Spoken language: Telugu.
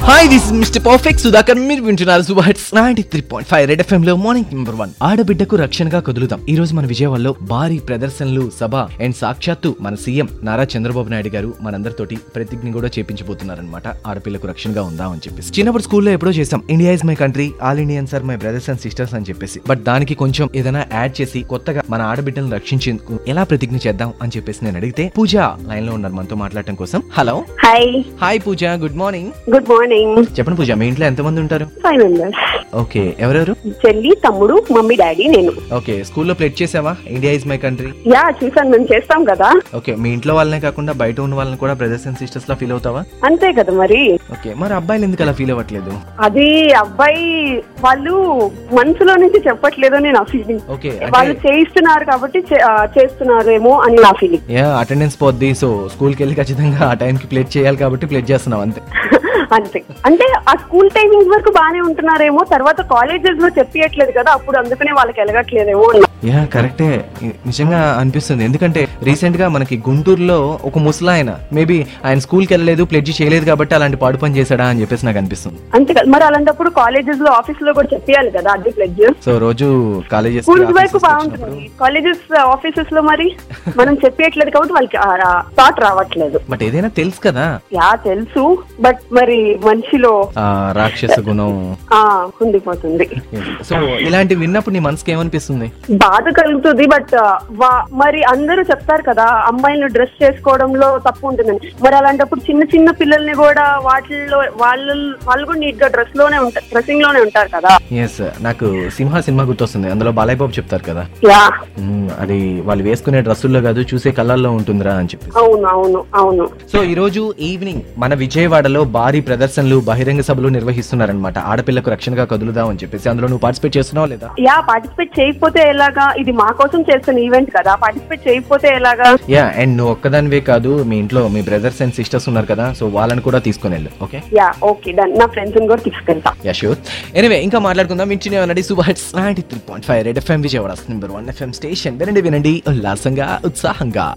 hi this mister perfect Sudhakar మీరు వింటున్నారు super hits ninety three point five red FM లో మార్నింగ్ నెంబర్ వన్ ఆడబిడ్డకు రక్షణగా కదులుతాం ఈ రోజు మన విజయవాడలో భారీ ప్రదర్శనలు సభ అండ్ సాక్షాత్తు మన సీఎం నారా చంద్రబాబు నాయుడు గారు మనందరితోటి ప్రతిజ్ఞ కూడా చేపించబోతున్నారనమాట ఆడపిల్లకు రక్షణగా ఉందాం అని చెప్పేసి చిన్నప్పుడు స్కూల్లో ఎప్పుడో చేసాం India is my country all Indians are my brothers and sisters అని చెప్పేసి బట్ దానికి కొంచెం ఏదైనా యాడ్ చేసి కొత్తగా మన ఆడబిడ్డలను రక్షించేందుకు ఎలా ప్రతిజ్ఞ చేద్దాం అని చెప్పేసి నేను అడిగితే పూజ లైన్ లో ఉన్నారు మనతో మాట్లాడటం కోసం hello hi hi Pooja good morning good morning చెప్పండి పూజ మీ ఇంట్లో ఎంతమంది ఉంటారు ఫైవ్ మెంబర్స్ ఓకే ఎవరెవరు చెల్లి తమ్ముడు మమ్మీ డాడీ నేను ఓకే స్కూల్లో ప్లెట్ చేసావా India is my country yeah చూసాను మేము చేస్తాం కదా ఓకే మీ ఇంట్లో వాళ్ళనే కాకుండా బయట ఉన్న వాళ్ళని కూడా బ్రదర్స్ అండ్ సిస్టర్స్ లా ఫీల్ అవుతావా అంతే కదా మరి ఓకే మరి అబ్బాయిలు ఎందుకు అలా ఫీల్ అవ్వట్లేదు అది అబ్బాయి వాళ్ళు మనసులో నుంచి చెప్పట్లేదు అని నా ఫీలింగ్ ఓకే వాళ్ళు చేయిస్తున్నారు కాబట్టి చే- ఆ, చేస్తున్నారేమో అని నా ఫీలింగ్ యా అటెండెన్స్ పోద్ది సో స్కూల్కి వెళ్ళి ఖచ్చితంగా ఆ టైంకి ప్లేట్ చేయాలి కాబట్టి ప్లేట్ చేస్తున్నాం అంతే అంతే అంటే ఆ స్కూల్ టైమింగ్స్ వరకు బాగానే ఉంటున్నారేమో తర్వాత కాలేజెస్ లో చెప్పియట్లేదు కదా అప్పుడు అందుకనే వాళ్ళకి ఎలగట్లేదేమో అన్నా యా కరెక్టే ఇ- నిజంగా అనిపిస్తుంది ఎందుకంటే రీసెంట్ గా మనకి గుంటూరులో ఒక ముసలాయన మేబీ ఆయన స్కూల్కి వెళ్ళలేదు ప్లెడ్జ్ చేయలేదు కాబట్టి అలాంటి పాడు పని చేశాడా అని చెప్పేసి నాకు అనిపిస్తుంది అంతే కదా మరి అలాంటప్పుడు కాలేజెస్ లో ఆఫీస్ లో కూడా చెప్పియాలి కదా అది ప్లెడ్జ్ సో రోజు కాలేజెస్ స్కూల్స్ వైపు బాగుంటుంది కాలేజెస్ ఆఫీసెస్ లో మరి మనం చెప్పేయట్లేదు కాబట్టి వాళ్ళకి థాట్ రావట్లేదు బట్ ఏదైనా తెలుసు కదా యా తెలుసు బట్ మరి మనిషిలో ఆ రాక్షస గుణం ఆ ఉండిపోతుంది సో ఇలాంటివి విన్నప్పుడు నీ మనసుకి ఏమనిపిస్తుంది బాధ కలుగుతుంది బట్ మరి అందరూ చెప్తారు కదా అమ్మాయిలను డ్రెస్ చేసుకోవడంలో తప్పు ఉంటుందని మరి అలాంటప్పుడు చిన్న చిన్న పిల్లల్ని కూడా వాటిల్లో వాళ్ళు వాళ్ళు కూడా నీట్ గా డ్రెస్ లోనే ఉంటారు డ్రెస్సింగ్ లోనే ఉంటారు కదా ఎస్ నాకు సింహ సినిమా గుర్తొస్తుంది అందులో బాలయ్య బాబు చెప్తారు కదా యా మ్మ్, అది వాళ్ళు వేసుకునే డ్రెస్సుల్లో కాదు చూసే కళ్ళల్లో ఉంటుందిరా అని చెప్పి అవును అవును అవును సో ఈ రోజు ఈవినింగ్ మన విజయవాడలో భారీ ప్రదర్శనలు బహిరంగ సభలు నిర్వహిస్తున్నారనమాట ఆడపిల్లకు రక్షణగా కదులుదాం అని చెప్పేసి అందులో నువ్వు పార్టిసిపేట్ చేస్తున్నావు లేదా యా పార్టిసిపేట్ చేయకపోతే ఎలాగా ఇది మా కోసం చేస్తున్న ఈవెంట్ కదా పార్టిసిపేట్ చేయకపోతే ఎలాగా యా అండ్ నువ్వు ఒక్కదానివే కాదు మీ ఇంట్లో మీ బ్రదర్స్ అండ్ సిస్టర్స్ ఉన్నారు కదా సో వాళ్ళని కూడా తీసుకుని వెళ్ళు ఓకే యా ఓకే డన్ నా ఫ్రెండ్స్ కూడా తీసుకెళ్తా యా షూర్ ఎనివే ఇంకా మాట్లాడుకుందాం వింటూనే ఉన్నది super hits ninety three point five red FM Vijayawada number one FM station వినండి వినండి ఉల్లాసంగా ఉత్సాహంగా